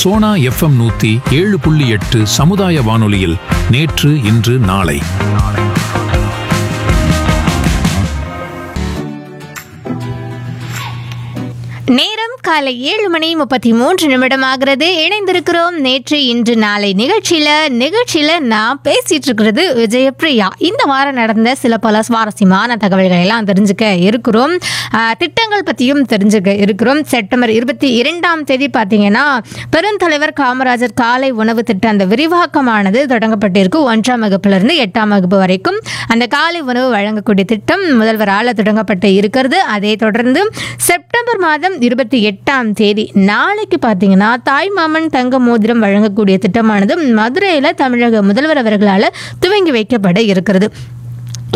Sona FM நூத்தி ஏழு புள்ளி எட்டு சமுதாய வானொலியில் நேற்று இன்று நாளை நேரம் காலை ஏழு மணி முப்பத்தி மூன்று நிமிடம் ஆகிறது இணைந்திருக்கிறோம் நேற்று இன்று நாளை நிகழ்ச்சியில நிகழ்ச்சியில நான் பேசிட்டு இருக்கிறது விஜயபிரியா இந்த வாரம் நடந்த சில பல சுவாரஸ்யமான தகவல்களை எல்லாம் தெரிஞ்சுக்க இருக்கிறோம் ஆஹ், திட்டங்கள் பற்றியும் தெரிஞ்சுக்க இருக்கிறோம் செப்டம்பர் இருபத்தி இரண்டாம் தேதி பார்த்தீங்கன்னா பெருந்தலைவர் காமராஜர் காலை உணவு திட்டம் அந்த விரிவாக்கமானது தொடங்கப்பட்டிருக்கு ஒன்றாம் வகுப்பிலிருந்து எட்டாம் வகுப்பு வரைக்கும் அந்த காலை உணவு வழங்கக்கூடிய திட்டம் முதல்வரால் தொடங்கப்பட்டு இருக்கிறது அதை தொடர்ந்து செப்டம்பர் மாதம் இருபத்தி எட்டாம் தேதி நாளைக்கு பார்த்தீங்கன்னா தாய் மாமன் தங்க மோதிரம் வழங்கக்கூடிய திட்டமானது மதுரையில் தமிழக முதல்வர் அவர்களால் துவங்கி வைக்கப்பட இருக்கிறது